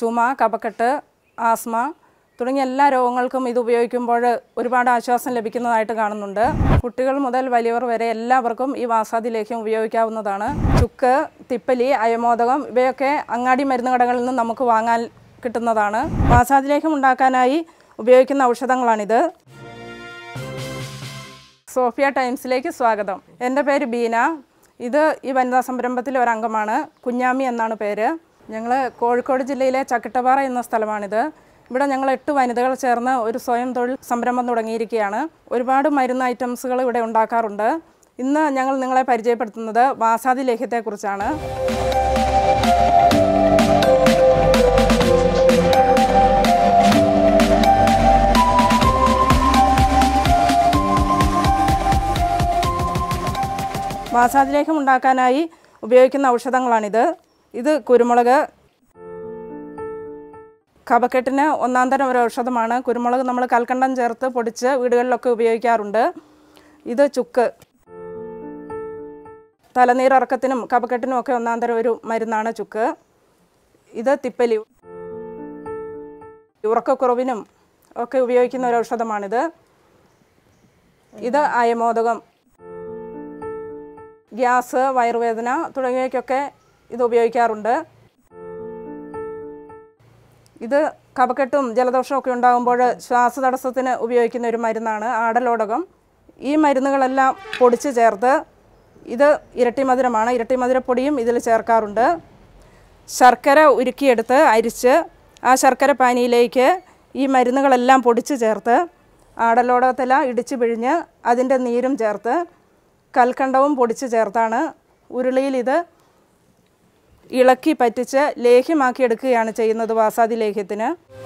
ചുമ കഫക്കെട്ട് ആസ്മ തുടങ്ങിയ എല്ലാ രോഗങ്ങൾക്കും ഇത് ഉപയോഗിക്കുമ്പോൾ ഒരുപാട് ആശ്വാസം ലഭിക്കുന്നതായിട്ട് കാണുന്നുണ്ട് കുട്ടികൾ മുതൽ വലിയവർ വരെ എല്ലാവർക്കും ഈ വാസാദി ലേഹ്യം ഉപയോഗിക്കാവുന്നതാണ് ചുക്ക് തിപ്പലി അയമോദകം ഇവയൊക്കെ അങ്ങാടി മരുന്ന് കടകളിൽ നിന്ന് നമുക്ക് വാങ്ങാൻ കിട്ടുന്നതാണ് വാസാദി ലേഹ്യം ഉണ്ടാക്കാനായി ഉപയോഗിക്കുന്ന ഔഷധങ്ങളാണിത് സോഫിയ ടൈംസിലേക്ക് സ്വാഗതം എൻ്റെ പേര് ബീന ഇത് ഈ വനിതാ സംരംഭത്തിലെ ഒരു അംഗമാണ് കുഞ്ഞാമി എന്നാണ് പേര് ഞങ്ങൾ കോഴിക്കോട് ജില്ലയിലെ ചക്കിട്ടപ്പാറ എന്ന സ്ഥലമാണിത് ഇവിടെ ഞങ്ങൾ എട്ട് വനിതകൾ ചേർന്ന് ഒരു സ്വയം തൊഴിൽ സംരംഭം തുടങ്ങിയിരിക്കുകയാണ് ഒരുപാട് മരുന്ന് ഐറ്റംസുകൾ ഇവിടെ ഉണ്ടാക്കാറുണ്ട് ഇന്ന് ഞങ്ങൾ നിങ്ങളെ പരിചയപ്പെടുത്തുന്നത് വാസാദി ലേഹ്യത്തെക്കുറിച്ചാണ് വാസാദിലേഹം ഉണ്ടാക്കാനായി ഉപയോഗിക്കുന്ന ഔഷധങ്ങളാണിത് ഇത് കുരുമുളക് കഫക്കെട്ടിന് ഒന്നാം തരം ഒരു ഔഷധമാണ് കുരുമുളക് നമ്മൾ കൽക്കണ്ടം ചേർത്ത് പൊടിച്ച് വീടുകളിലൊക്കെ ഉപയോഗിക്കാറുണ്ട് ഇത് ചുക്ക് തലനീരിറക്കത്തിനും കഫക്കെട്ടിനും ഒക്കെ ഒന്നാം തരം ഒരു മരുന്നാണ് ചുക്ക് ഇത് തിപ്പലി ഉറക്കക്കുറവിനും ഒക്കെ ഉപയോഗിക്കുന്ന ഒരു ഔഷധമാണിത് ഇത് അയമോദകം ഗ്യാസ് വയറുവേദന തുടങ്ങിയവയ്ക്കൊക്കെ ഇത് ഉപയോഗിക്കാറുണ്ട് ഇത് കഫക്കെട്ടും ജലദോഷവും ഒക്കെ ഉണ്ടാകുമ്പോൾ ശ്വാസതടസ്സത്തിന് ഉപയോഗിക്കുന്ന ഒരു മരുന്നാണ് ആടലോടകം ഈ മരുന്നുകളെല്ലാം പൊടിച്ച് ചേർത്ത് ഇത് ഇരട്ടി മധുരമാണ് ഇരട്ടി മധുരപ്പൊടിയും ഇതിൽ ചേർക്കാറുണ്ട് ശർക്കര ഉരുക്കിയെടുത്ത് അരിച്ച് ആ ശർക്കര പാനിയിലേക്ക് ഈ മരുന്നുകളെല്ലാം പൊടിച്ച് ചേർത്ത് ആടലോടകത്തില ഇടിച്ച് പിഴിഞ്ഞ് അതിൻ്റെ നീരും ചേർത്ത് കൽക്കണ്ടവും പൊടിച്ച് ചേർത്താണ് ഉരുളിയിൽ ഇത് ഇളക്കി പറ്റിച്ച് ലേഹ്യമാക്കി എടുക്കുകയാണ് ചെയ്യുന്നത് വാസാദി ലേഹ്യത്തിന്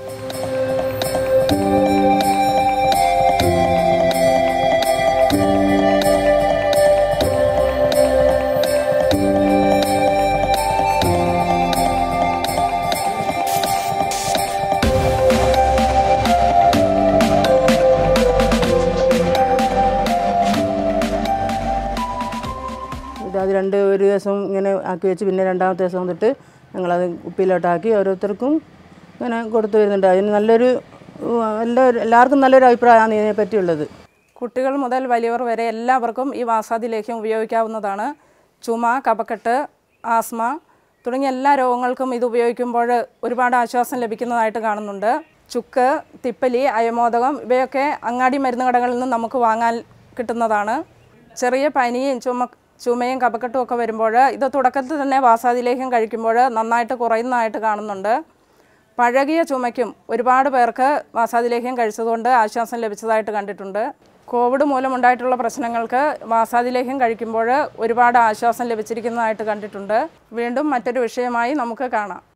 ഇത് അത് രണ്ട് ഒരു ദിവസം ഇങ്ങനെ ആക്കി വെച്ച് പിന്നെ രണ്ടാമത്തെ ദിവസം തൊട്ട് ഞങ്ങളത് കുപ്പിയിലോട്ടാക്കി ഓരോരുത്തർക്കും ഇങ്ങനെ കൊടുത്തു വരുന്നുണ്ട് അതിന് നല്ലൊരു ഉം, എല്ലാവരും എല്ലാവർക്കും നല്ലൊരു അഭിപ്രായമാണ് ഇതിനെ പറ്റിയുള്ളത് കുട്ടികൾ മുതൽ വലിയവർ വരെ എല്ലാവർക്കും ഈ വാസാദി ലേഹ്യം ഉപയോഗിക്കാവുന്നതാണ് ചുമ കഫക്കെട്ട് ആസ്മ തുടങ്ങിയ എല്ലാ രോഗങ്ങൾക്കും ഇത് ഉപയോഗിക്കുമ്പോൾ ഒരുപാട് ആശ്വാസം ലഭിക്കുന്നതായിട്ട് കാണുന്നുണ്ട് ചുക്ക് തിപ്പലി അയമോദകം ഇവയൊക്കെ അങ്ങാടി മരുന്ന് കടകളിൽ നിന്ന് നമുക്ക് വാങ്ങാൻ കിട്ടുന്നതാണ് ചെറിയ പനിയും ചുമ ചുമയും കഫക്കെട്ടും ഒക്കെ വരുമ്പോൾ ഇത് തുടക്കത്തിൽ തന്നെ വാസാദി ലേഹ്യം കഴിക്കുമ്പോൾ നന്നായിട്ട് കുറയുന്നതായിട്ട് കാണുന്നുണ്ട് പഴകിയ ചുമയ്ക്കും ഒരുപാട് പേർക്ക് വാസാദിലേഹ്യം കഴിച്ചതുകൊണ്ട് ആശ്വാസം ലഭിച്ചതായിട്ട് കണ്ടിട്ടുണ്ട് കോവിഡ് മൂലമുണ്ടായിട്ടുള്ള പ്രശ്നങ്ങൾക്ക് വാസാദിലേഹ്യം കഴിക്കുമ്പോൾ ഒരുപാട് ആശ്വാസം ലഭിച്ചിരിക്കുന്നതായിട്ട് കണ്ടിട്ടുണ്ട് വീണ്ടും മറ്റൊരു വിഷയമായി നമുക്ക് കാണാം